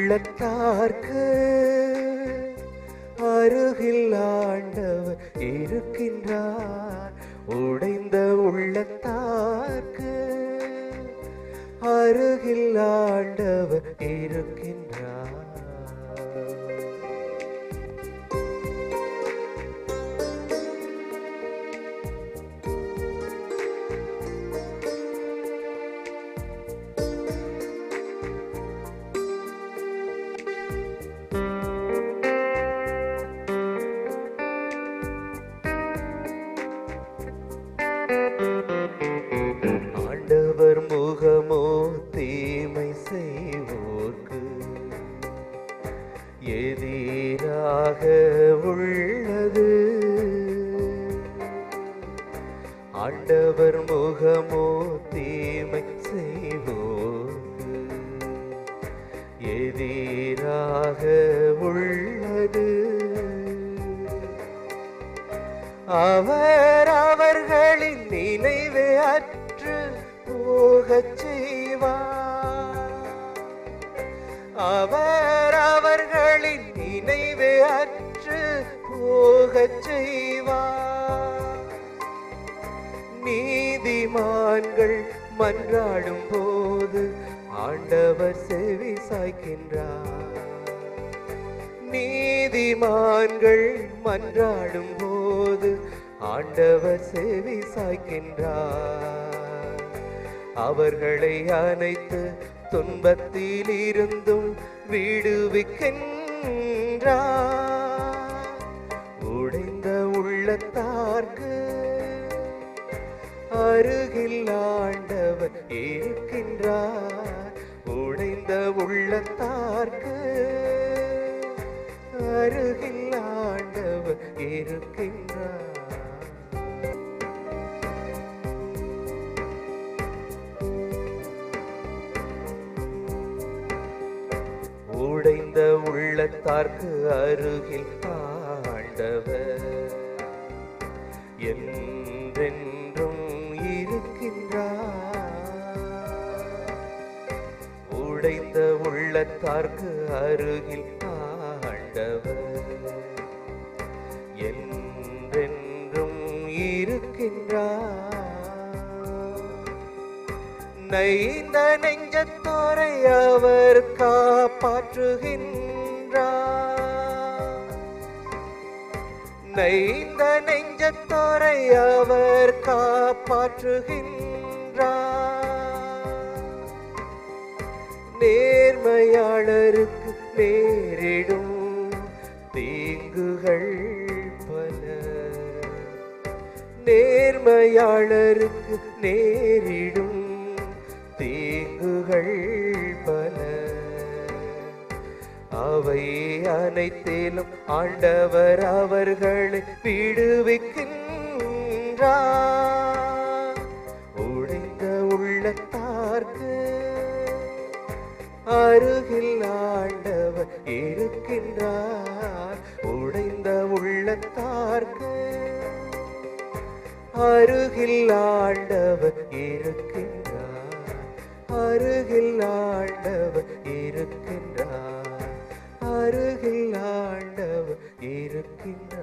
உள்ளத்தார்க்கு அருகில் ஆண்டவர் இருக்கின்றார் உடைந்த உள்ளத்தார்க்கு அருகில் ஆண்டவர் இருக்கின்றார் ஆண்டவர் முகமோ தீமை செய்வோர்க்கு எதிராக உள்ளது ஆண்டவர் முகமோ தீமை செய்வோர்க்கு எதிராக உள்ளது அவர் அவர்களின் நினைவை அற்று போகச் செய்வார் அவர் அவர்களின் நினைவை அற்று போகச் செய்வார் நீதிமான்கள் மன்றாடும் போது ஆண்டவர் செவி சாய்க்கின்றார் நீதிமான்கள் மன்றாடும் போது ஆண்டவர் செவி சாய்க்கின்றார் அவர்களை அனைத்து துன்பத்தில் இருந்தும் விடுவிக்கின்றார் உடைந்த உள்ளத்தார்க்கு அருகில் ஆண்டவர் இருக்கின்றார் உடைந்த உள்ளத்தார்க்கு அருகில் ஆண்டவர் இருக்கின்றார் உடைந்த உள்ளத்தார்க்கு அருகில் ஆண்டவர் என்றென்றும் இருக்கின்றார் உடைந்த உள்ளத்தார்க்கு அருகில் ஆண்டவர் என்றென்றும் இருக்கின்றார் நைந்த நெஞ்சத்தோரை அவர் காப்பாற்றுகின்றார் நைந்த நெஞ்சத்தோரை அவர் காப்பாற்றுகின்றார் நேர்மையாளருக்கு நேரிடும் தீங்குகள் பல நேர்மையாளருக்கு நேரிடும் தீங்குகள் பல அவை அனைத்திலும் ஆண்டவர் அவர்களை விடுவிக்கின்றார் உடைந்த உள்ளத்தார்க்கு அருகில் ஆண்டவர் இருக்கின்றார் உடைந்த உள்ளத்தார்க்கு அருகில் ஆண்டவர் இருக்கின்றார் அருகில் ஆண்டவர் இருக்கின்றார் அருகில் ஆண்டவர் இருக்கின்றார்